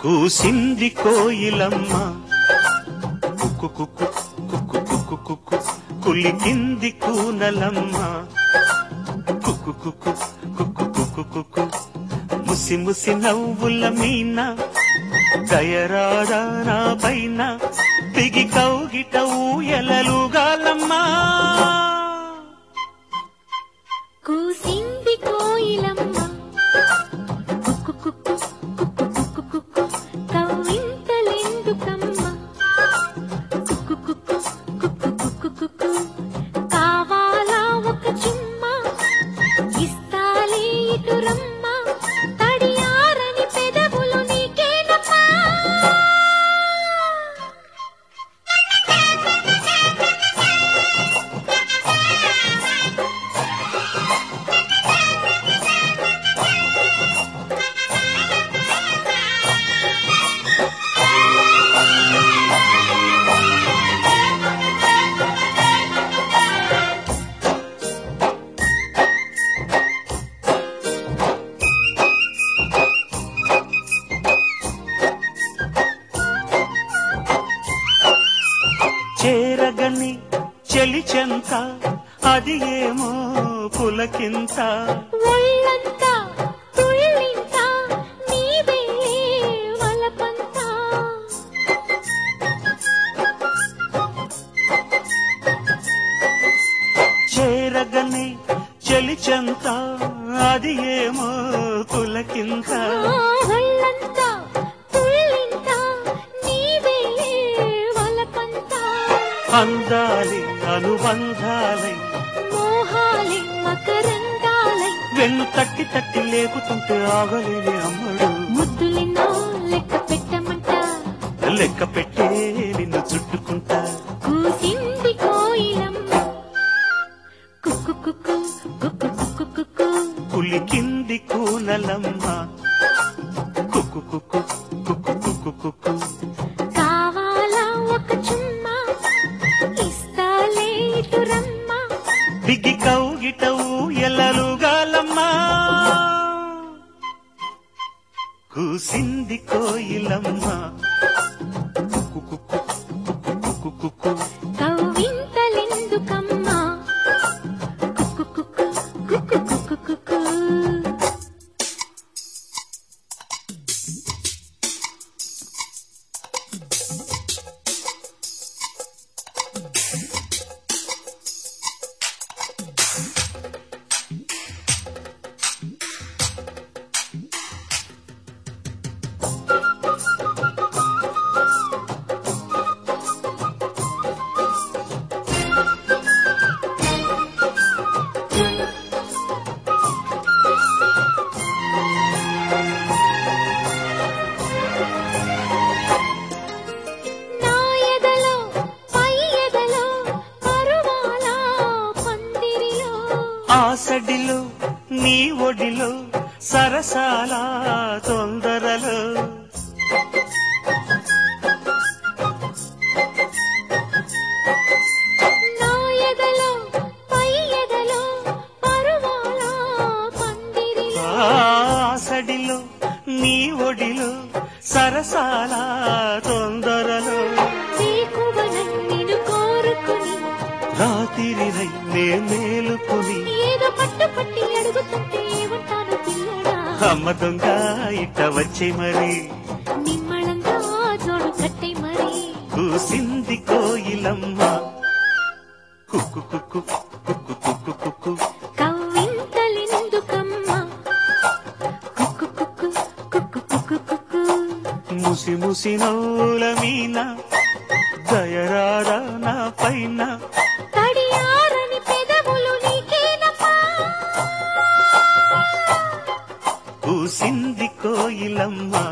కూసింది కోయిలమ్మ కుక్కు కుక్కు కుక్కు కుక్కు కుక్కు కులికింది కూనలమ్మ కుక్కు కుక్కు కుక్కు కుక్కు కుక్కు ముసి ముసి నవ్వుల మీన దయరాదా నా పైన పిగి కౌగిట ఊయలలుగాలమ్మా కూసింది కోయిలమ్మ కుక్కు కుక్కు కుక్కు కుక్కు కుక్కు కవ్వింతలెందుకమ్మ కుక్కు కుక్కు కుక్కు కుక్కు కుక్కు కావాలా ఒక చుమ్మ ఇస్తాలే ఇటు రమ్మ తడియారని పెదవులు నీకేనమ్మా చేరగని చెలి చెంత అది ఏమో పులకింత ఒళ్ళంతా తుళ్ళింత నీవే వలపంతా చేరగని చెలి చెంత అది ఏమో పులకింత ఒళ్ళంతా తుళ్ళింత నీవే వలపంతా అందాలి అనుబంధాలై మోహాలే మకరందాలై వెన్ను తట్టి తట్టి లేకుతుంటే ఆగలేని అమ్మడు ముద్దులెన్నో లెక్క పెట్టమంట లెక్క పెట్టే నిన్ను చుట్టుకుంటా కూసింది కోయిలమ్మ కుక్కు కుక్కు కుక్కు కుక్కు కుక్కు కులికింది కూనలమ్మ కుక్కు కుక్కు కుక్కు కుక్కు కుక్కు కావాలా ఒక చుమ్మా ఇస్తాలే ఇటు రమ్మా బిగి కౌగిటవు ఎల్లలుగాలమ్మా కూసింది కోయిలమ్మ కుక్కు కుక్కు కుక్కు కుక్కు కుక్కు కవ్వింతలెందుకమ్మా కుక్కు కుక్కు కుక్కు కుక్కు కుక్కు నా ఎదలో పై ఎదలో పరువాల పందిరిలో ఆసడిలో నీ ఒడిలో సరసాల తొందరలో నా ఎదలో పై ఎదలో పరువాల పందిరిలో ఆసడిలో నీ ఒడిలో సరసాల తొందరలో వేకువనై నిన్ను కోరుకుని రాత్రినై నే మేలుకుని ఏదో పట్టు పట్టి అడుగుతుంటే ఏమంటాను పిల్లడా అమ్మ దొంగ ఇట్ట వచ్చే మరి నిమ్మళంగా జోడు కట్టై మరి కూసింది కోయిలమ్మ కుక్కు కుక్కు కుక్కు కుక్కు కుక్కు కవ్వింతలెందుకమ్మా కుక్కు కుక్కు కుక్కు కుక్కు కుక్కు ముసి ముసి నవ్వుల మీన దయరాదా నా పైన తడియారని పెదవులు నీకేనమ్మా కూసింది కోయిలమ్మ